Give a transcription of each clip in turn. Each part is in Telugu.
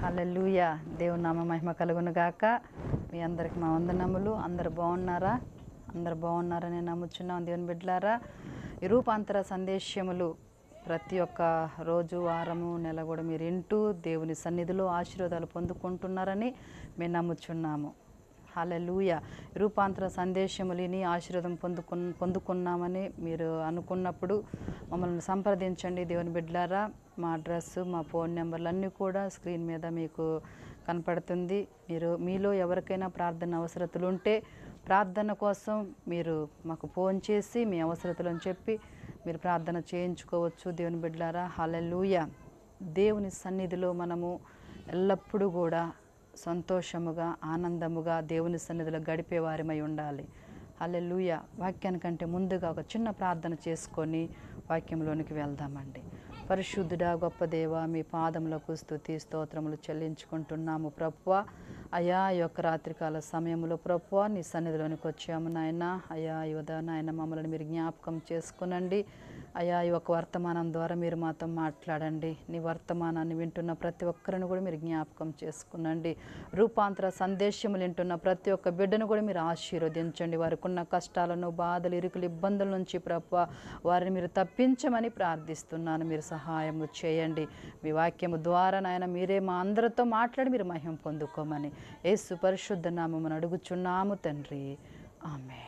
హల్లెలూయా దేవుని నామ మహిమ కలుగును గాక మీ అందరికి మా వందనములు అందరు బాగున్నారా అందరు బాగున్నారని నమ్ముచున్నాం దేవుని బిడ్డలారా ఈ రూపాంతర సందేశములు ప్రతి ఒక్క రోజు వారము నెల కూడా మీరు వింటూ దేవుని సన్నిధిలో ఆశీర్వాదాలు పొందుకుంటున్నారని మేము నమ్ముచున్నాము హల్లెలూయ రూపాంతర సందేశములిని ఆశీర్వాదం పొందుకు పొందుకున్నామని మీరు అనుకున్నప్పుడు మమ్మల్ని సంప్రదించండి దేవుని బిడ్డలారా మా అడ్రస్ మా ఫోన్ నెంబర్లు అన్నీ కూడా స్క్రీన్ మీద మీకు కనపడుతుంది మీరు మీలో ఎవరికైనా ప్రార్థన అవసరతలు ఉంటే ప్రార్థన కోసం మీరు మాకు ఫోన్ చేసి మీ అవసరతలను చెప్పి మీరు ప్రార్థన చేయించుకోవచ్చు దేవుని బిడ్డలారా హల్లెలూయ దేవుని సన్నిధిలో మనము ఎల్లప్పుడూ కూడా సంతోషముగా ఆనందముగా దేవుని సన్నిధిలో గడిపే వారిమై ఉండాలి హల్లెలూయ వాక్యానికంటే ముందుగా ఒక చిన్న ప్రార్థన చేసుకొని వాక్యంలోనికి వెళ్దామండి పరిశుద్ధుడా గొప్ప దేవ మీ పాదములకు స్తుతి స్తోత్రములు చెల్లించుకుంటున్నాము ప్రభువ అయా ఈ యొక్క రాత్రికాల సమయంలో ప్రభువ నీ సన్నిధిలోనికి వచ్చాము నాయన అయా యువద నాయన మమ్మల్ని మీరు జ్ఞాపకం చేసుకునండి అయా ఈ యొక్క వర్తమానం ద్వారా మీరు మాతో మాట్లాడండి నీ వర్తమానాన్ని వింటున్న ప్రతి ఒక్కరిని కూడా మీరు జ్ఞాపకం చేసుకునండి రూపాంతర సందేశములు వింటున్న ప్రతి ఒక్క బిడ్డను కూడా మీరు ఆశీర్వదించండి వారికి ఉన్న కష్టాలను బాధలు ఇరుకులు ఇబ్బందుల నుంచి ప్రభు వారిని మీరు తప్పించమని ప్రార్థిస్తున్నాను మీరు సహాయము చేయండి మీ వాక్యము ద్వారా నాయన మీరే మా అందరితో మాట్లాడి మీరు మహిమ పొందుకోమని యేసు పరిశుద్ధ నామమును అడుగుచున్నాము తండ్రి ఆమె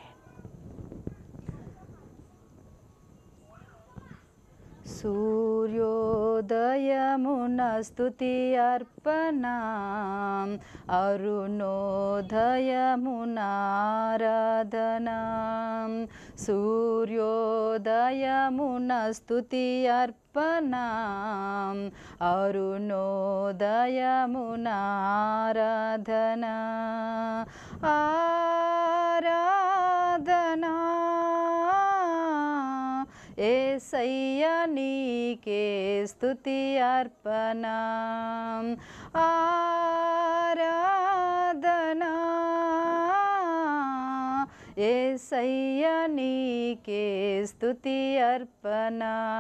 సూర్యోదయమున స్తుతి అర్పణ అరుణోదయమున ఆరాధన సూర్యోదయమున స్తుతి అర్పణ అరుణోదయమున ఆరాధన ఆరాధనా ఏసయ్య నీకే స్తుతి అర్పణ ఆరాధనా ఏసయ్య నీకే స్తుతి అర్పణ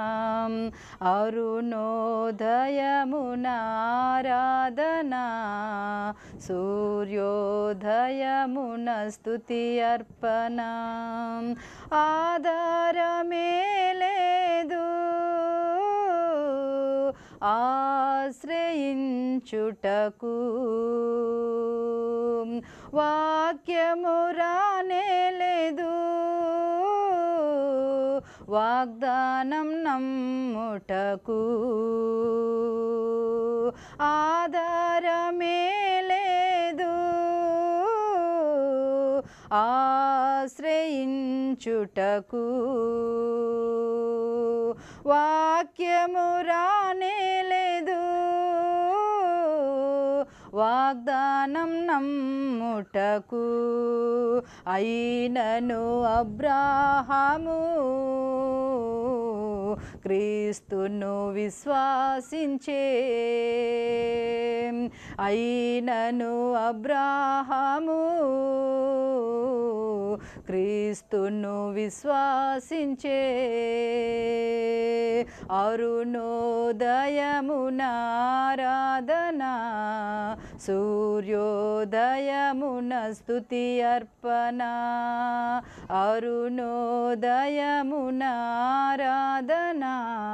అరుణోదయమున ఆరాధనా సూర్యోదయమున స్తుతి అర్పణ ఆధారమే లేదు ఆశ్రయించుటకు వాక్యము రానే లేదు వాగ్దానం నమ్ముటకు ఆధారమే లేదు ఆశ్రయించుటకు వాక్యము రానే లేదు వాగ్దానం నమ్ముటకు అయినను అబ్రాహము క్రీస్తును విశ్వాసించే అయినను అబ్రాహము క్రీస్తును విశ్వాసించే అరుణోదయమునారాధన సూర్యోదయమున స్తుతి అర్పణ అరుణోదయమునారాధన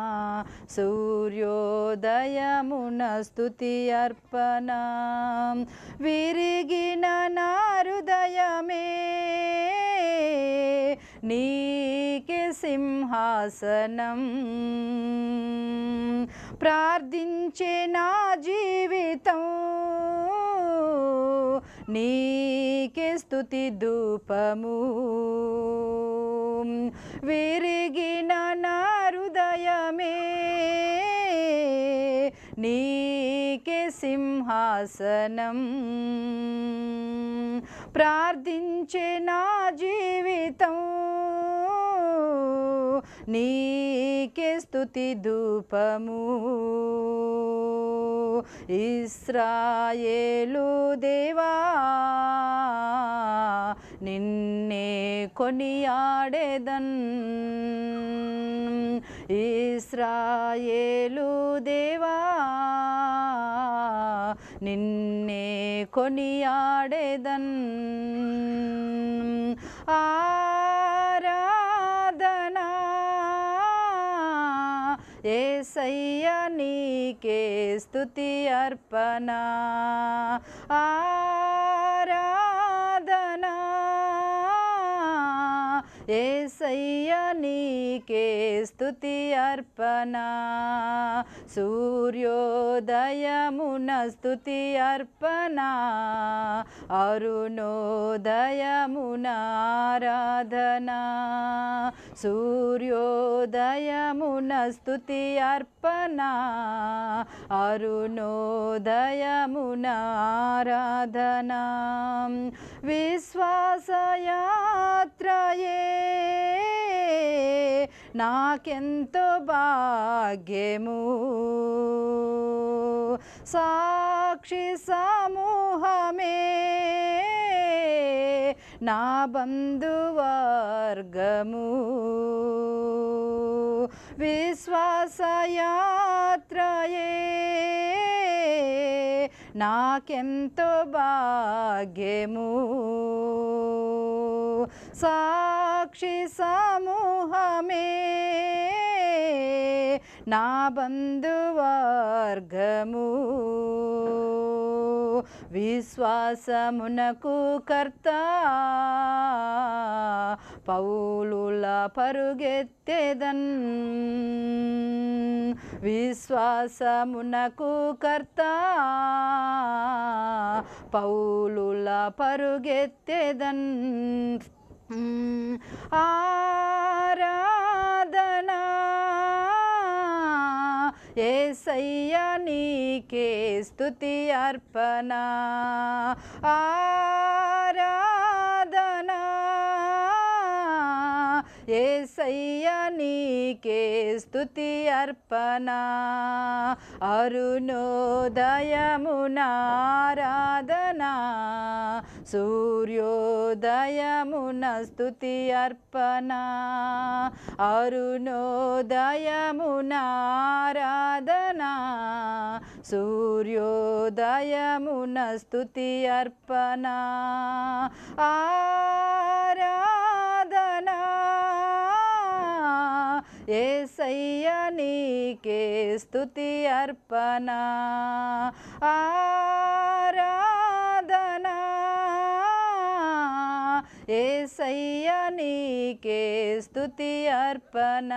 సూర్యోదయమున స్తుతి అర్పణ విరిగిన నా హృదయమే నీకే సింహాసనం ప్రార్థించే నా జీవితం నీకే స్తుతి ధూపము విరిగిన నా హృదయమే నీకే సింహాసనం ప్రార్థించే నా జీవితం నీకే స్తుతి ధూపము ఇస్రాయేలు దేవా నిన్నే కొనియాడేదన్ ఇస్రాయేలు దేవా నిన్నే కొనియాడేదన్ ఆరాధనా ఏసయ్య నీకే స్తుతి అర్పణ ఆరాధనా ఏసయ్య నీకే స్తుతి అర్పణ సూర్యోదయమున స్తుతి అర్పణ అరుణోదయమున ఆరాధన సూర్యోదయమున స్తుతి అర్పణ అరుణోదయమున ఆరాధన విశ్వాసయాత్రయే నాకెంతో భాగ్యము సాక్షి సమూహమే నా బంధువర్గము విశ్వాసయాత్రయే నాకెంతో భాగ్యము సాక్షి సమూహమే నా బంధువర్గము విశ్వాసమునకు కర్త పౌలుల పరుగెత్తెదన్ విశ్వాసమునకు కర్త పౌలుల పరుగెత్తెదన్ ఆరాధనా ఏసయ్య నీకే స్తుతి అర్పణ ఆరాధనా ఏసయ్య నీకే స్తుతి అర్పణ అరుణోదయమునారాధన సూర్యోదయమున స్తుతి అర్పణ అరుణోదయమునారాధన సూర్యోదయమున స్తుతి అర్పణ ఆరాధనా ఏసయ్య నీకే స్తుతి అర్పణ ఆరాధనా ఏసయ్య నీకే స్తుతి అర్పణ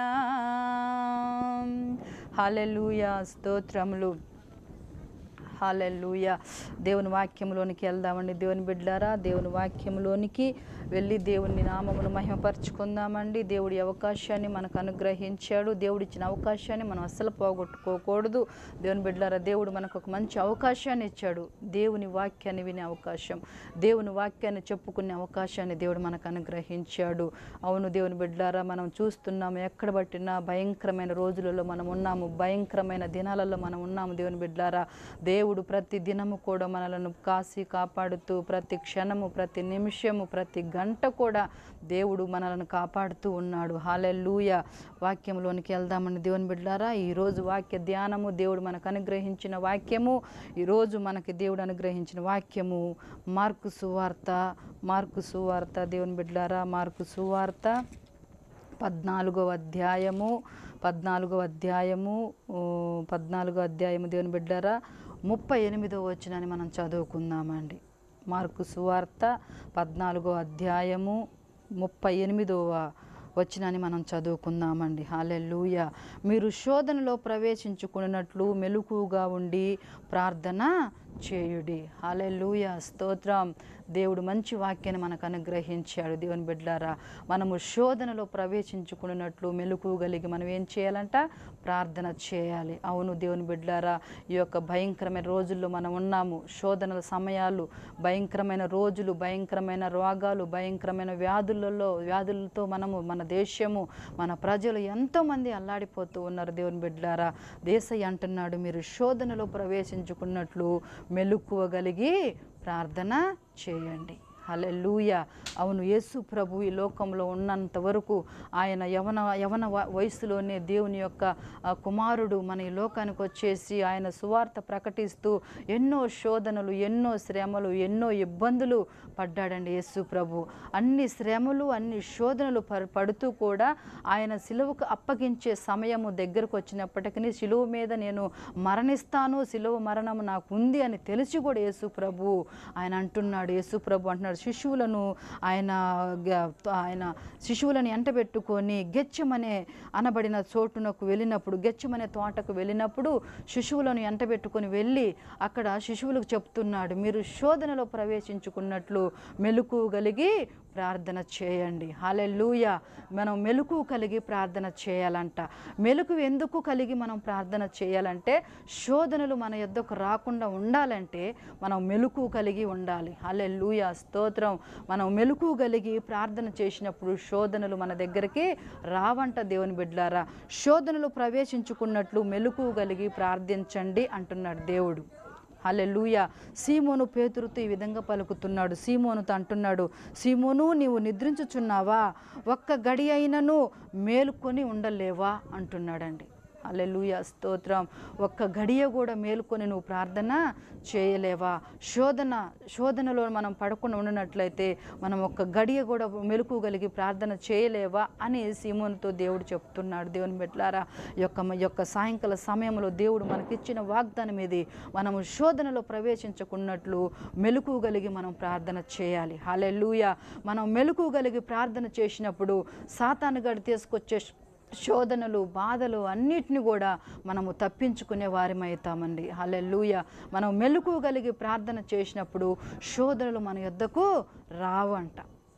హల్లెలూయా స్తోత్రములు హాలెల్లుయ దేవుని వాక్యంలోనికి వెళ్దామండి దేవుని బిడ్డారా దేవుని వాక్యంలోనికి వెళ్ళి దేవుని నామమును మహిమపరచుకుందామండి దేవుడి అవకాశాన్ని మనకు అనుగ్రహించాడు దేవుడు ఇచ్చిన అవకాశాన్ని మనం అస్సలు పోగొట్టుకోకూడదు దేవుని బిడ్డారా దేవుడు మనకు ఒక మంచి అవకాశాన్ని ఇచ్చాడు దేవుని వాక్యాన్ని వినే అవకాశం దేవుని వాక్యాన్ని చెప్పుకునే అవకాశాన్ని దేవుడు మనకు అనుగ్రహించాడు అవును దేవుని బిడ్డారా మనం చూస్తున్నాము ఎక్కడ పట్టినా భయంకరమైన రోజులలో మనం ఉన్నాము భయంకరమైన దినాలలో మనం ఉన్నాము దేవుని బిడ్డారా దేవుడు ప్రతి దినము కూడా మనలను కాసి కాపాడుతూ ప్రతి క్షణము ప్రతి నిమిషము ప్రతి గంట కూడా దేవుడు మనలను కాపాడుతూ ఉన్నాడు హాలెల్లుయ వాక్యంలోనికి వెళ్దామని దేవుని బిడ్డారా ఈరోజు వాక్య ధ్యానము దేవుడు మనకు అనుగ్రహించిన వాక్యము ఈరోజు మనకి దేవుడు అనుగ్రహించిన వాక్యము మార్కు సువార్త మార్కు సువార్త దేవుని బిడ్డారా మార్కు సువార్త పద్నాలుగో అధ్యాయము పద్నాలుగో అధ్యాయము ఊ, పద్నాలుగో అధ్యాయము దేవుని బిడ్డారా ముప్పై ఎనిమిదో వచ్చినని మనం చదువుకుందామండి మార్కు సువార్త పద్నాలుగో అధ్యాయము ముప్పై ఎనిమిదవ వచ్చినని మనం చదువుకుందామండి హాలెల్లుయ మీరు శోధనలో ప్రవేశించుకున్నట్లు మెలకుగా ఉండి ప్రార్థన చేయుడి హాలెల్లుయ స్తోత్రం దేవుడు మంచి వాక్యాన్ని మనకు అనుగ్రహించాడు దేవుని బిడ్డారా మనము శోధనలో ప్రవేశించుకున్నట్లు మెలకు కలిగి మనం ఏం చేయాలంట ప్రార్థన చేయాలి అవును దేవుని బిడ్డారా ఈ యొక్క భయంకరమైన రోజుల్లో మనం ఉన్నాము శోధనల సమయాలు భయంకరమైన రోజులు భయంకరమైన రోగాలు భయంకరమైన వ్యాధులలో వ్యాధులతో మనము మన దేశము మన ప్రజలు ఎంతోమంది అల్లాడిపోతూ ఉన్నారు దేవుని బిడ్డారా దేశయ్య అంటున్నాడు మీరు శోధనలో ప్రవేశించుకున్నట్లు మెలకువగలిగి ప్రార్థన చేయండి హల్లెలూయ అవును యేసు ప్రభు ఈ లోకంలో ఉన్నంత వరకు ఆయన యవన యవన వ- వయసులోనే దేవుని యొక్క ఆ, కుమారుడు మన ఈ లోకానికి వచ్చేసి ఆయన సువార్త ప్రకటిస్తూ ఎన్నో శోధనలు ఎన్నో శ్రమలు ఎన్నో ఇబ్బందులు పడ్డాడండి యేసు ప్రభు అన్ని శ్రమలు అన్ని శోధనలు ప- పడుతూ కూడా ఆయన సిలువకు అప్పగించే సమయము దగ్గరకు వచ్చినప్పటికీ సిలువ మీద నేను మరణిస్తాను సిలువ మరణం నాకు ఉంది అని తెలిసి కూడా యేసు ప్రభు ఆయన అంటున్నాడు యేసు ప్రభు అంటున్నాడు శిశువులను ఆయన గ- ఆయన శిశువులను ఎంటబెట్టుకొని గెచ్చమనే అనబడిన చోటునకు వెళ్ళినప్పుడు గెచ్చమనే తోటకు వెళ్ళినప్పుడు శిశువులను ఎంటబెట్టుకొని వెళ్ళి అక్కడ శిశువులకు చెప్తున్నాడు మీరు శోధనలో ప్రవేశించుకున్నట్లు మెలకు కలిగి ప్రార్థన చేయండి హల్లెలూయ మనం మెలకు కలిగి ప్రార్థన చేయాలంట మెలకు ఎందుకు కలిగి మనం ప్రార్థన చేయాలంటే శోధనలు మన యొద్దకు రాకుండా ఉండాలంటే మనం మెలకు కలిగి ఉండాలి హల్లెలూయ స్తోత్రం మనం మెలకు కలిగి ప్రార్థన చేసినప్పుడు శోధనలు మన దగ్గరికి రావంట దేవుని బిడ్డలారా శోధనలు ప్రవేశించుకున్నట్లు మెలకు కలిగి ప్రార్థించండి అంటున్నాడు దేవుడు హల్లెలూయ సీమోను పేతురుతో ఈ విధంగా పలుకుతున్నాడు సీమోనుతో అంటున్నాడు సీమోను నీవు నిద్రించుచున్నావా ఒక్క గడి అయినను మేలుకొని ఉండలేవా అంటున్నాడండి హల్లెలూయ స్తోత్రం ఒక్క గడియ కూడా మేలుకొని నువ్వు ప్రార్థన చేయలేవా శోధన శోధనలో మనం పడకుండా ఉండినట్లయితే మనం ఒక్క గడియ కూడా మెలకు కలిగి ప్రార్థన చేయలేవా అని సీమోనుతో దేవుడు చెప్తున్నాడు దేవుని బిడ్డలారా ఈ యొక్క ఈ యొక్క సాయంకాల సమయంలో దేవుడు మనకిచ్చిన వాగ్దానం ఇది మనము శోధనలో ప్రవేశించకున్నట్లు మెలకు కలిగి మనం ప్రార్థన చేయాలి హల్లెలూయ మనం మెలకు కలిగి ప్రార్థన చేసినప్పుడు సాతాను గడి తీసుకొచ్చే శోధనలు బాధలు అన్నిటిని కూడా మనము తప్పించుకునే వారిమవుతామండి హల్లెలూయ మనం మెలకు కలిగి ప్రార్థన చేసినప్పుడు శోధనలు మన యొద్దకు రావంట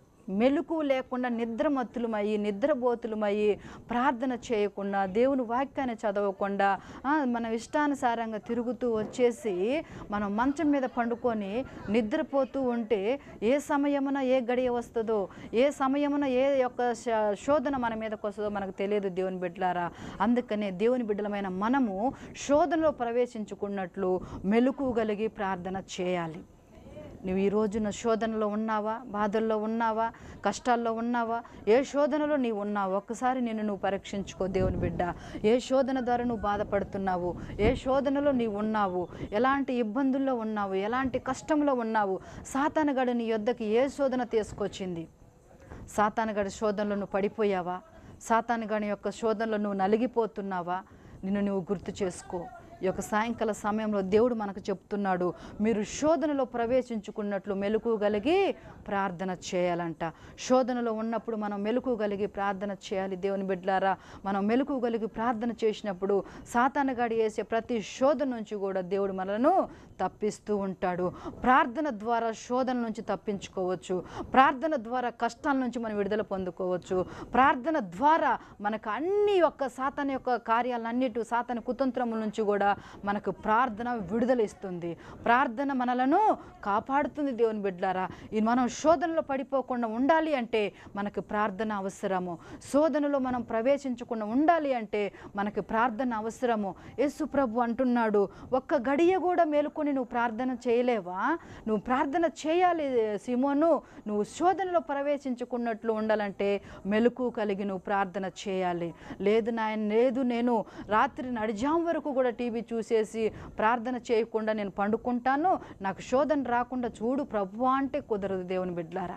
మెలకు లేకుండా నిద్రమత్తులమయ్యి నిద్రబోతులమయ్యి ప్రార్థన చేయకుండా దేవుని వాక్యాన్ని చదవకుండా ఆ, మన ఇష్టానుసారంగా తిరుగుతూ వచ్చేసి మనం మంచం మీద పండుకొని నిద్రపోతూ ఉంటే ఏ సమయమున ఏ గడియ వస్తుందో ఏ సమయమున ఏ యొక్క శ- శోధన మన మీదకి వస్తుందో మనకు తెలియదు దేవుని బిడ్డలారా అందుకనే దేవుని బిడ్డలమైన మనము శోధనలో ప్రవేశించుకున్నట్లు మెలకు కలిగి ప్రార్థన చేయాలి నువ్వు ఈ రోజున శోధనలో ఉన్నావా బాధల్లో ఉన్నావా కష్టాల్లో ఉన్నావా ఏ శోధనలో నీవు ఉన్నావు ఒక్కసారి నిన్ను నువ్వు పరీక్షించుకో దేవుని బిడ్డ ఏ శోధన ద్వారా నువ్వు బాధపడుతున్నావు ఏ శోధనలో నీవు ఉన్నావు ఎలాంటి ఇబ్బందుల్లో ఉన్నావు ఎలాంటి కష్టంలో ఉన్నావు సాతానగడు నీ యొద్దకి ఏ శోధన తీసుకొచ్చింది సాతానగడి శోధనలో నువ్వు పడిపోయావా సాతానగడి యొక్క శోధనలో నువ్వు నలిగిపోతున్నావా నిన్ను నువ్వు గుర్తు చేసుకో ఈ యొక్క సాయంకాల సమయంలో దేవుడు మనకు చెప్తున్నాడు మీరు శోధనలో ప్రవేశించుకున్నట్లు మెలకు కలిగి ప్రార్థన చేయాలంట శోధనలో ఉన్నప్పుడు మనం మెలకు కలిగి ప్రార్థన చేయాలి దేవుని బిడ్డలారా మనం మెలకు కలిగి ప్రార్థన చేసినప్పుడు సాతానగాడి వేసే ప్రతి శోధన నుంచి కూడా దేవుడు మనలను తప్పిస్తూ ఉంటాడు ప్రార్థన ద్వారా శోధన నుంచి తప్పించుకోవచ్చు ప్రార్థన ద్వారా కష్టాల నుంచి మనం విడుదల పొందుకోవచ్చు ప్రార్థన ద్వారా మనకు అన్ని యొక్క సాతాన యొక్క కార్యాలన్నిటి సాతాన కుతంత్రముల నుంచి కూడా మనకు ప్రార్థన విడుదల ఇస్తుంది ప్రార్థన మనలను కాపాడుతుంది దేవుని బిడ్డారా ఈ మనం శోధనలో పడిపోకుండా ఉండాలి అంటే మనకు ప్రార్థన అవసరము శోధనలో మనం ప్రవేశించకుండా ఉండాలి అంటే మనకు ప్రార్థన అవసరము యేసు ప్రభు అంటున్నాడు ఒక్క గడియ కూడా మేలుకొని నువ్వు ప్రార్థన చేయలేవా నువ్వు ప్రార్థన చేయాలి సిమోను నువ్వు శోధనలో ప్రవేశించుకున్నట్లు ఉండాలంటే మెలకు కలిగి నువ్వు ప్రార్థన చేయాలి లేదు నాయన లేదు నేను రాత్రి నడిజాం వరకు కూడా టీవీ చూసేసి ప్రార్థన చేయకుండా నేను పండుకుంటాను నాకు శోధన రాకుండా చూడు ప్రభు అంటే కుదరదు దేవుని బిడ్లారా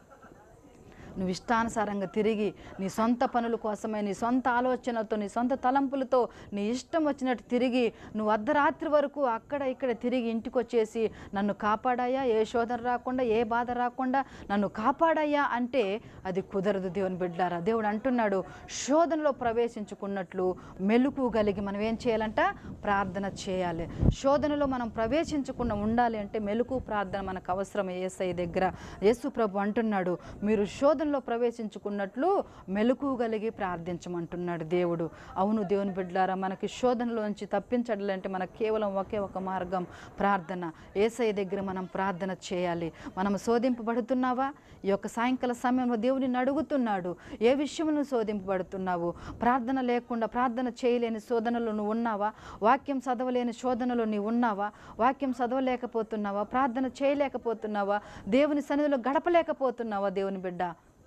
నువ్వు ఇష్టానుసారంగా తిరిగి నీ సొంత పనుల కోసమే నీ సొంత ఆలోచనలతో నీ సొంత తలంపులతో నీ ఇష్టం వచ్చినట్టు తిరిగి నువ్వు అర్ధరాత్రి వరకు అక్కడ ఇక్కడ తిరిగి ఇంటికి వచ్చేసి నన్ను కాపాడాయా ఏ శోధన రాకుండా ఏ బాధ రాకుండా నన్ను కాపాడాయా అంటే అది కుదరదు దేవుని బిడ్డారా దేవుడు అంటున్నాడు శోధనలో ప్రవేశించుకున్నట్లు మెలకు కలిగి మనం ఏం చేయాలంట ప్రార్థన చేయాలి శోధనలో మనం ప్రవేశించకుండా ఉండాలి అంటే మెలకు ప్రార్థన మనకు అవసరం ఏసై దగ్గర యేసు ప్రభు అంటున్నాడు మీరు శోధన శోధనలో ప్రవేశించుకున్నట్లు మెలకు కలిగి ప్రార్థించమంటున్నాడు దేవుడు అవును దేవుని బిడ్డలారా మనకి శోధనలోంచి తప్పించడాలంటే మనకు కేవలం ఒకే ఒక మార్గం ప్రార్థన ఏసఐ దగ్గర మనం ప్రార్థన చేయాలి మనం శోధింపబడుతున్నావా ఈ యొక్క సాయంకాల సమయంలో దేవుడిని అడుగుతున్నాడు ఏ విషయంలో శోధింపబడుతున్నావు ప్రార్థన లేకుండా ప్రార్థన చేయలేని శోధనలో నువ్వు ఉన్నావా వాక్యం చదవలేని శోధనలో నీవు ఉన్నావా వాక్యం చదవలేకపోతున్నావా ప్రార్థన చేయలేకపోతున్నావా దేవుని సన్నిధిలో గడపలేకపోతున్నావా దేవుని బిడ్డ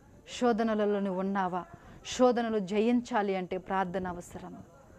శోధనలలో నువ్వు ఉన్నావా శోధనలు జయించాలి అంటే ప్రార్థన అవసరం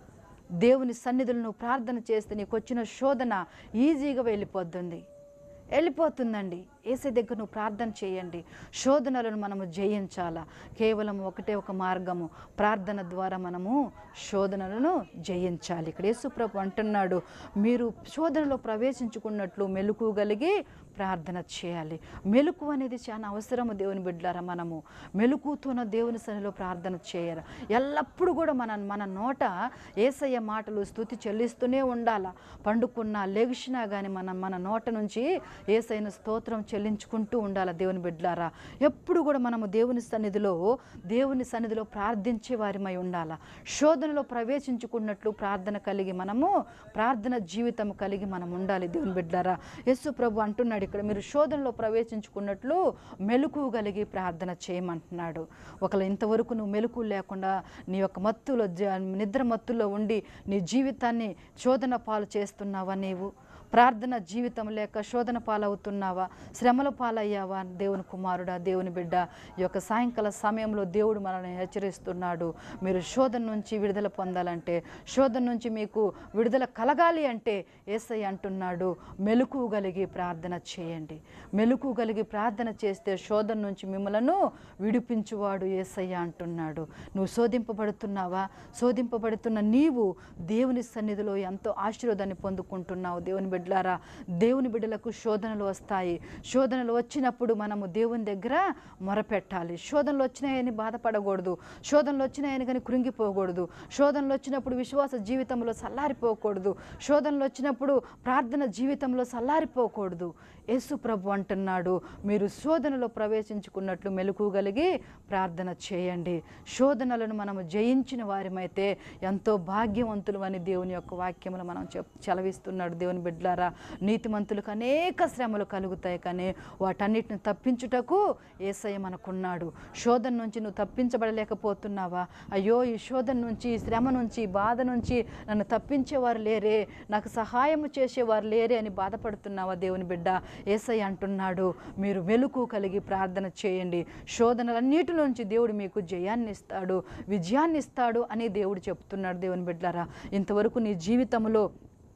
దేవుని సన్నిధులు నువ్వు ప్రార్థన చేస్తే నీకు వచ్చిన శోధన ఈజీగా వెళ్ళిపోతుంది వెళ్ళిపోతుందండి ఏసే దగ్గర నువ్వు ప్రార్థన చేయండి శోధనలను మనము జయించాలా కేవలం ఒకటే ఒక మార్గము ప్రార్థన ద్వారా మనము శోధనలను జయించాలి ఇక్కడ యేసుప్రభు అంటున్నాడు మీరు శోధనలో ప్రవేశించుకున్నట్లు మెలకుగలిగి ప్రార్థన చేయాలి మెలకు అనేది చాలా అవసరము దేవుని బిడ్డలారా మనము మెలకుతోన దేవుని సన్నిలో ప్రార్థన చేయాలి ఎల్లప్పుడూ కూడా మన మన నోట ఏసయ్య మాటలు స్థుతి చెల్లిస్తూనే ఉండాలా పండుకున్నా లెగిసినా కానీ మన మన నోట నుంచి ఏసైన స్తోత్రం చెల్లించుకుంటూ ఉండాలి దేవుని బిడ్డలారా ఎప్పుడు కూడా మనము దేవుని సన్నిధిలో దేవుని సన్నిధిలో ప్రార్థించే వారిమై ఉండాలా శోధనలో ప్రవేశించుకున్నట్లు ప్రార్థన కలిగి మనము ప్రార్థన జీవితం కలిగి మనం ఉండాలి దేవుని బిడ్డలారా యేసు ప్రభు అంటున్నాడు ఇక్కడ మీరు శోధనలో ప్రవేశించుకున్నట్లు మెలకు కలిగి ప్రార్థన చేయమంటున్నాడు ఒకవేళ ఇంతవరకు నువ్వు మెలకు లేకుండా నీ యొక్క మత్తులో జ- నిద్ర మత్తులో ఉండి నీ జీవితాన్ని శోధన పాలు చేస్తున్నావా నీవు ప్రార్థన జీవితం లేక శోధన పాలవుతున్నావా శ్రమల పాలయ్యావా దేవుని కుమారుడా దేవుని బిడ్డ ఈ యొక్క సాయంకాల సమయంలో దేవుడు మనల్ని హెచ్చరిస్తున్నాడు మీరు శోధన నుంచి విడుదల పొందాలంటే శోధన నుంచి మీకు విడుదల కలగాలి అంటే ఏసై అంటున్నాడు మెలకు కలిగి ప్రార్థన చేయండి మెలకు కలిగి ప్రార్థన చేస్తే శోధన నుంచి మిమ్మలను విడిపించువాడు ఏసయ్య అంటున్నాడు నువ్వు శోధింపబడుతున్నావా శోధింపబడుతున్న నీవు దేవుని సన్నిధిలో ఎంతో ఆశీర్వాదాన్ని పొందుకుంటున్నావు దేవుని బిడ్డలారా దేవుని బిడ్డలకు శోధనలు వస్తాయి శోధనలు వచ్చినప్పుడు మనము దేవుని దగ్గర మొరపెట్టాలి శోధనలు వచ్చినాయని బాధపడకూడదు శోధనలు వచ్చినాయని కానీ కృంగిపోకూడదు శోధనలు వచ్చినప్పుడు విశ్వాస జీవితంలో సల్లారిపోకూడదు శోధనలు వచ్చినప్పుడు ప్రార్థన జీవితంలో సల్లారిపోకూడదు యేసు ప్రభు అంటున్నాడు మీరు శోధనలో ప్రవేశించుకున్నట్లు మెలకు కలిగి ప్రార్థన చేయండి శోధనలను మనము జయించిన వారిమైతే ఎంతో భాగ్యవంతులు అని దేవుని యొక్క వాక్యములు మనం చెప్ చలవిస్తున్నాడు దేవుని బిడ్డలారా నీతిమంతులకు అనేక శ్రమలు కలుగుతాయి కానీ వాటన్నిటిని తప్పించుటకు ఏసయ్య మనకున్నాడు శోధన నుంచి నువ్వు తప్పించబడలేకపోతున్నావా అయ్యో ఈ శోధన నుంచి ఈ శ్రమ నుంచి ఈ బాధ నుంచి నన్ను తప్పించేవారు లేరే నాకు సహాయం చేసేవారు లేరే అని బాధపడుతున్నావా దేవుని బిడ్డ ఏసై అంటున్నాడు మీరు వెలుగు కలిగి ప్రార్థన చేయండి శోధనలన్నిటి నుంచి దేవుడు మీకు జయాన్ని ఇస్తాడు విజయాన్ని ఇస్తాడు అని దేవుడు చెప్తున్నాడు దేవుని బిడ్డలారా ఇంతవరకు నీ జీవితంలో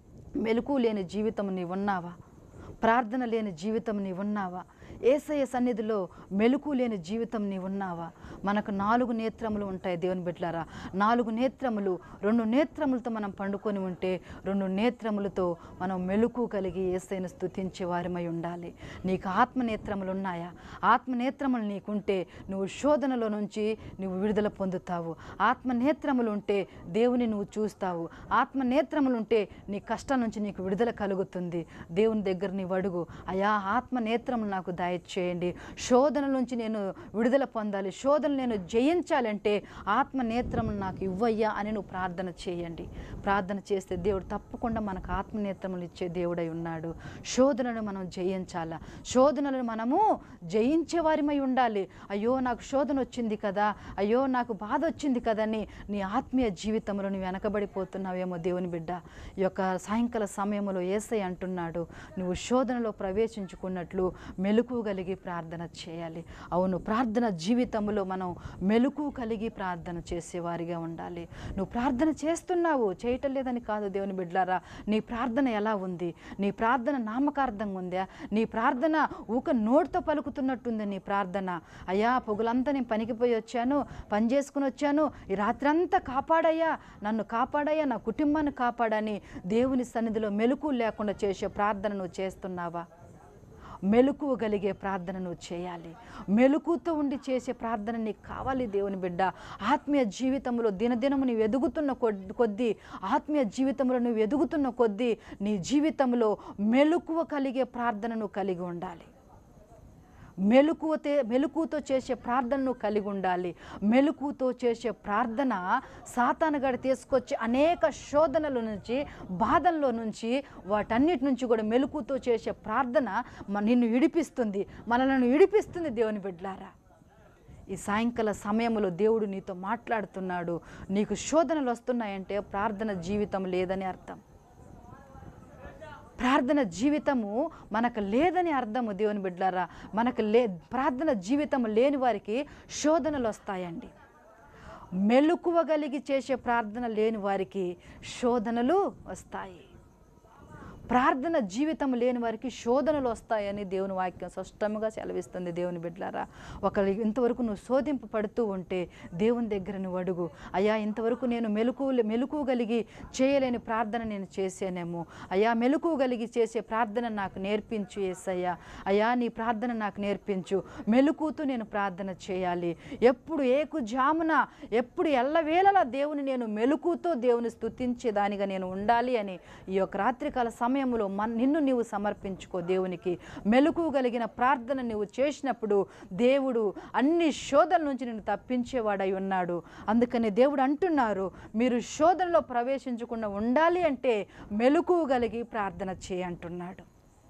మెలకు లేని జీవితం నీవు ఉన్నావా ప్రార్థన లేని జీవితం నీవు ఉన్నావా ఏసయ్య సన్నిధిలో మెలకు లేని జీవితం నీవు ఉన్నావా మనకు నాలుగు నేత్రములు ఉంటాయి దేవుని బిడ్డలారా నాలుగు నేత్రములు రెండు నేత్రములతో మనం పండుకొని ఉంటే రెండు నేత్రములతో మనం మెలకు కలిగి ఏసైను స్తుతించే వారిమై ఉండాలి నీకు ఆత్మ నేత్రములు ఉన్నాయా ఆత్మ నేత్రములు నీకుంటే నువ్వు శోధనలో నుంచి నువ్వు విడుదల పొందుతావు ఆత్మ నేత్రములు ఉంటే దేవుని నువ్వు చూస్తావు ఆత్మ నేత్రములు ఉంటే నీ కష్టం నుంచి నీకు విడుదల కలుగుతుంది దేవుని దగ్గర నీవు అడుగు అయా ఆత్మ నేత్రములు నాకు దయచేయండి శోధన నుంచి నేను విడుదల పొందాలి శోధన నేను జయించాలంటే ఆత్మ నేత్రములు నాకు ఇవ్వయ్యా అని నువ్వు ప్రార్థన చేయండి ప్రార్థన చేస్తే దేవుడు తప్పకుండా మనకు ఆత్మ నేత్రములు ఇచ్చే దేవుడై ఉన్నాడు శోధనను మనం జయించాలా శోధనలను మనము జయించే వారిమై ఉండాలి అయ్యో నాకు శోధన వచ్చింది కదా అయ్యో నాకు బాధ వచ్చింది కదని నీ ఆత్మీయ జీవితంలో నువ్వు వెనకబడిపోతున్నావేమో దేవుని బిడ్డ ఈ యొక్క సాయంకాల సమయంలో ఏసై అంటున్నాడు నువ్వు శోధనలో ప్రవేశించుకున్నట్లు మెలకు కలిగి ప్రార్థన చేయాలి అవును ప్రార్థన జీవితంలో మనం మెలకు కలిగి ప్రార్థన చేసేవారిగా ఉండాలి నువ్వు ప్రార్థన చేస్తున్నావు చేయటం లేదని కాదు దేవుని బిడ్డలారా నీ ప్రార్థన ఎలా ఉంది నీ ప్రార్థన నామకార్థంగా ఉందా నీ ప్రార్థన ఊక నోటితో పలుకుతున్నట్టుంది నీ ప్రార్థన అయ్యా పొగులంతా నేను పనికిపోయి వచ్చాను పని చేసుకుని వచ్చాను ఈ రాత్రంతా కాపాడయ్యా నన్ను కాపాడయ్యా నా కుటుంబాన్ని కాపాడని దేవుని సన్నిధిలో మెలకు లేకుండా చేసే ప్రార్థన నువ్వు చేస్తున్నావా మెలకువ కలిగే ప్రార్థన నువ్వు చేయాలి మెలకుతో ఉండి చేసే ప్రార్థన నీకు కావాలి దేవుని బిడ్డ ఆత్మీయ జీవితంలో దినదినము నువ్వు ఎదుగుతున్న కొద్ది కొద్దీ ఆత్మీయ జీవితంలో నువ్వు ఎదుగుతున్న కొద్దీ నీ జీవితంలో మెలకువ కలిగే ప్రార్థన నువ్వు కలిగి ఉండాలి మెలకువతే మెలకుతో చేసే ప్రార్థనను కలిగి ఉండాలి మెలకుతో చేసే ప్రార్థన సాతానుగడ తీసుకొచ్చి అనేక శోధనల నుంచి బాధల్లో నుంచి వాటన్నిటి నుంచి కూడా మెలకుతో చేసే ప్రార్థన మన నిన్ను విడిపిస్తుంది మనలను విడిపిస్తుంది దేవుని బిడ్డలారా ఈ సాయంకాల సమయంలో దేవుడు నీతో మాట్లాడుతున్నాడు నీకు శోధనలు వస్తున్నాయంటే ప్రార్థన జీవితం లేదని అర్థం ప్రార్థన జీవితము మనకు లేదని అర్థము దేవుని బిడ్డలారా మనకు లే ప్రార్థన జీవితం లేని వారికి శోధనలు వస్తాయండి మెలకువగలిగి చేసే ప్రార్థన లేని వారికి శోధనలు వస్తాయి ప్రార్థన జీవితం లేని వారికి శోధనలు వస్తాయని దేవుని వాక్యం స్పష్టంగా సెలవిస్తుంది దేవుని బిడ్డలారా ఒకళ్ళు ఇంతవరకు నువ్వు శోధింపు పడుతూ ఉంటే దేవుని దగ్గర నువ్వు అడుగు అయ్యా ఇంతవరకు నేను మెలకు మెలకువగలిగి చేయలేని ప్రార్థన నేను చేశానేమో అయ్యా మెలకువగలిగి చేసే ప్రార్థన నాకు నేర్పించు ఏసయ్యా అయ్యా నీ ప్రార్థన నాకు నేర్పించు మెలుకుతూ నేను ప్రార్థన చేయాలి ఎప్పుడు ఏకు జామున ఎప్పుడు ఎల్లవేళలా దేవుని నేను మెలుకుతో దేవుని స్తుతించేదానిగా నేను ఉండాలి అని ఈ యొక్క రాత్రికాల సమయంలో మన నిన్ను నీవు సమర్పించుకో దేవునికి మెలకువగలిగిన ప్రార్థన నువ్వు చేసినప్పుడు దేవుడు అన్ని శోధనల నుంచి నిన్ను తప్పించేవాడై ఉన్నాడు అందుకని దేవుడు అంటున్నారు మీరు శోధనలో ప్రవేశించకుండా ఉండాలి అంటే మెలకువగలిగి ప్రార్థన చేయంటున్నాడు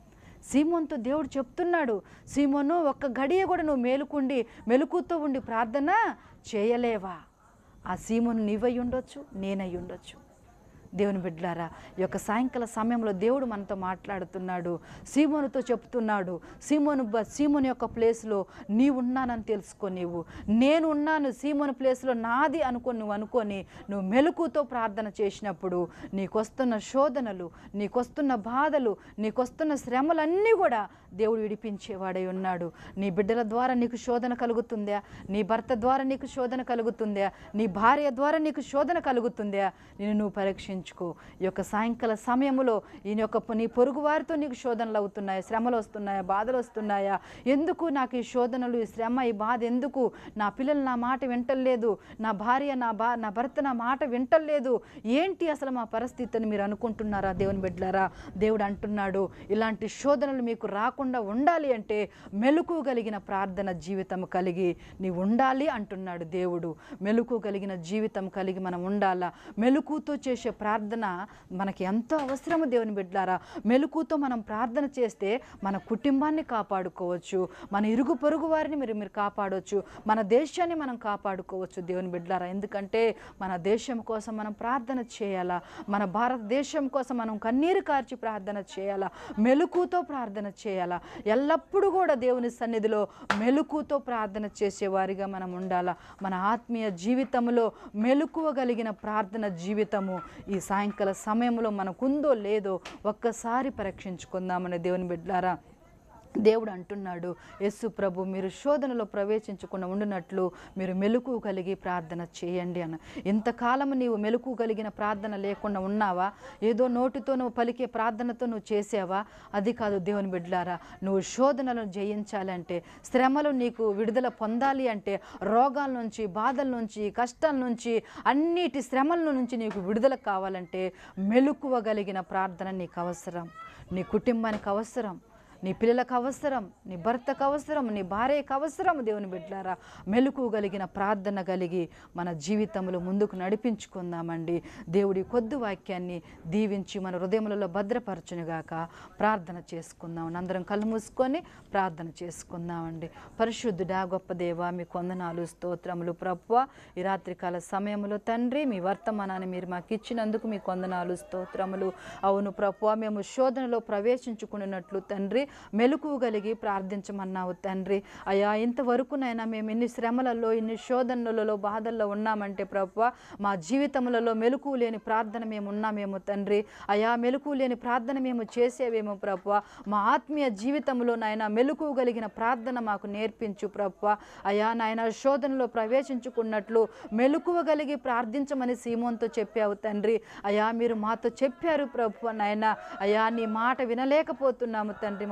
సీమోన్తో దేవుడు చెప్తున్నాడు సీమోను ఒక్క గడియ కూడా నువ్వు మేలుకుండి మెలుకుతో ఉండి ప్రార్థన చేయలేవా ఆ సీమోను నీవై ఉండొచ్చు నేనై ఉండొచ్చు దేవుని బిడ్డలారా ఈ యొక్క సాయంకాల సమయంలో దేవుడు మనతో మాట్లాడుతున్నాడు సీమోనుతో చెప్తున్నాడు సీమోను బ- సీమోను యొక్క ప్లేస్లో నీ ఉన్నానని తెలుసుకో నీవు నేను ఉన్నాను సీమోను ప్లేస్లో నాది అనుకొని నువ్వు అనుకొని నువ్వు మెలకుతో ప్రార్థన చేసినప్పుడు నీకొస్తున్న శోధనలు నీకొస్తున్న బాధలు నీకొస్తున్న శ్రమలన్నీ కూడా దేవుడు విడిపించేవాడై ఉన్నాడు నీ బిడ్డల ద్వారా నీకు శోధన కలుగుతుందా నీ భర్త ద్వారా నీకు శోధన కలుగుతుందా నీ భార్య ద్వారా నీకు శోధన కలుగుతుందా నేను నువ్వు పరీక్షించుకో ఈ యొక్క సాయంకాల సమయంలో ఈ యొక్క నీ పొరుగు వారితో నీకు శోధనలు అవుతున్నాయా శ్రమలు వస్తున్నాయా బాధలు వస్తున్నాయా ఎందుకు నాకు ఈ శోధనలు ఈ శ్రమ ఈ బాధ ఎందుకు నా పిల్లలు నా మాట వింటలేదు నా భార్య నా బా నా భర్త నా మాట వింటలేదు ఏంటి అసలు మా పరిస్థితి అని మీరు అనుకుంటున్నారా దేవుని బిడ్డలారా దేవుడు అంటున్నాడు ఇలాంటి శోధనలు మీకు రాకుండా ఉండాలి అంటే మెలకు కలిగిన ప్రార్థన జీవితం కలిగి నీ ఉండాలి అంటున్నాడు దేవుడు మెలకు కలిగిన జీవితం కలిగి మనం ఉండాలా మెలకుతో చేసే ప్రార్థన మనకి ఎంతో అవసరము దేవుని బిడ్డారా మెలకుతో మనం ప్రార్థన చేస్తే మన కుటుంబాన్ని కాపాడుకోవచ్చు మన ఇరుగు పొరుగు వారిని మీరు మీరు కాపాడవచ్చు మన దేశాన్ని మనం కాపాడుకోవచ్చు దేవుని బిడ్డారా ఎందుకంటే మన దేశం కోసం మనం ప్రార్థన చేయాలా మన భారతదేశం కోసం మనం కన్నీరు కార్చి ప్రార్థన చేయాలా మెలకుతో ప్రార్థన చేయాలా ఎల్లప్పుడూ కూడా దేవుని సన్నిధిలో మెలకుతో ప్రార్థన చేసేవారిగా మనం ఉండాలా మన ఆత్మీయ జీవితంలో మెలకువగలిగిన ప్రార్థన జీవితము ఈ సాయంకాల సమయంలో మనకుందో లేదో ఒక్కసారి పరీక్షించుకుందామని దేవుని బిడ్డారా దేవుడు అంటున్నాడు యేసు ప్రభు మీరు శోధనలో ప్రవేశించకుండా ఉండినట్లు మీరు మెలకు కలిగి ప్రార్థన చేయండి అన్న ఇంతకాలం నీవు మెలకు కలిగిన ప్రార్థన లేకుండా ఉన్నావా ఏదో నోటితో నువ్వు పలికే ప్రార్థనతో నువ్వు చేసావా అది కాదు దేవుని బిడ్డలారా నువ్వు శోధనలను జయించాలంటే శ్రమలు నీకు విడుదల పొందాలి అంటే రోగాల నుంచి బాధల నుంచి కష్టాల నుంచి అన్నిటి శ్రమల నుంచి నీకు విడుదల కావాలంటే మెలకువగలిగిన ప్రార్థన నీకు అవసరం నీ కుటుంబానికి అవసరం నీ పిల్లలకు అవసరం నీ భర్తకు అవసరం నీ భార్యకు అవసరం దేవుని బిడ్డలారా మెలకు కలిగిన ప్రార్థన కలిగి మన జీవితంలో ముందుకు నడిపించుకుందామండి దేవుడి కొద్ది వాక్యాన్ని దీవించి మన హృదయములలో భద్రపరచునుగాక ప్రార్థన చేసుకుందాం అందరం కళ్ళు మూసుకొని ప్రార్థన చేసుకుందామండి పరిశుద్ధుడా గొప్ప దేవ మీ కొందనాలు స్తోత్రములు ప్రభువ ఈ రాత్రికాల సమయంలో తండ్రి మీ వర్తమానాన్ని మీరు మాకు ఇచ్చినందుకు మీ కొందనాలు స్తోత్రములు అవును ప్రభువ మేము శోధనలో ప్రవేశించుకున్నట్లు తండ్రి మెలకువ కలిగి ప్రార్థించమన్నావు తండ్రి అయ్యా ఇంతవరకునైనా మేము ఇన్ని శ్రమలలో ఇన్ని శోధనలలో బాధల్లో ఉన్నామంటే ప్రభువ మా జీవితములలో మెలకువ లేని ప్రార్థన మేము ఉన్నామేమో తండ్రి అయా మెలకువ లేని ప్రార్థన మేము చేసేవేమో ప్రభువ మా ఆత్మీయ జీవితంలో నాయన మెలకువ కలిగిన ప్రార్థన మాకు నేర్పించు ప్రభువ అయా నాయన శోధనలో ప్రవేశించుకున్నట్లు మెలకువ కలిగి ప్రార్థించమని సీమోన్తో చెప్పావు తండ్రి అయా మీరు మాతో చెప్పారు ప్రభు నాయన అయా నీ మాట వినలేకపోతున్నాము తండ్రి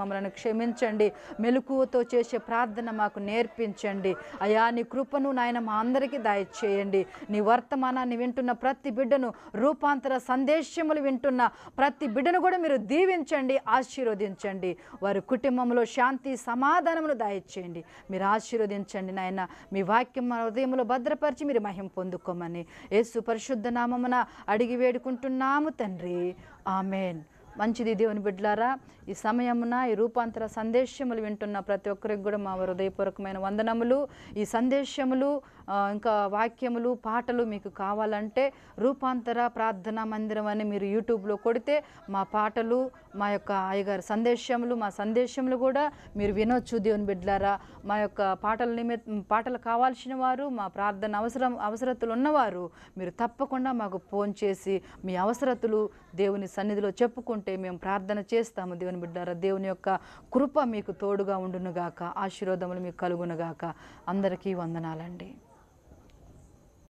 మమ్మల్ని క్షమించండి మెలకువతో చేసే ప్రార్థన మాకు నేర్పించండి అయా నీ కృపను నాయన మా అందరికీ దయచేయండి నీ వర్తమానాన్ని వింటున్న ప్రతి బిడ్డను రూపాంతర సందేశములు వింటున్న ప్రతి బిడ్డను కూడా మీరు దీవించండి ఆశీర్వదించండి వారి కుటుంబంలో శాంతి సమాధానమును దయచేయండి మీరు ఆశీర్వదించండి నాయన మీ వాక్యం మన హృదయంలో భద్రపరిచి మీరు మహిం పొందుకోమని యేసు పరిశుద్ధ నామమున అడిగి వేడుకుంటున్నాము తండ్రి ఆమెన్ మంచిది దేవుని బిడ్డలారా ఈ సమయమున ఈ రూపాంతర సందేశములు వింటున్న ప్రతి ఒక్కరికి కూడా మా హృదయపూర్వకమైన వందనములు ఈ సందేశములు ఆ, ఇంకా వాక్యములు పాటలు మీకు కావాలంటే రూపాంతర ప్రార్థనా మందిరం అని మీరు యూట్యూబ్లో కొడితే మా పాటలు మా యొక్క అయ్యగారి సందేశములు మా సందేశములు కూడా మీరు వినొచ్చు దేవుని బిడ్డలారా మా యొక్క పాటల నిమిత్త పాటలు కావాల్సిన వారు మా ప్రార్థన అవసరం అవసరతలు ఉన్నవారు మీరు తప్పకుండా మాకు ఫోన్ చేసి మీ అవసరతలు దేవుని సన్నిధిలో చెప్పుకుంటే మేము ప్రార్థన చేస్తాము దేవుని బిడ్డారా దేవుని యొక్క కృప మీకు తోడుగా ఉండునుగాక ఆశీర్వాదములు మీకు కలుగునుగాక అందరికీ వందనాలండి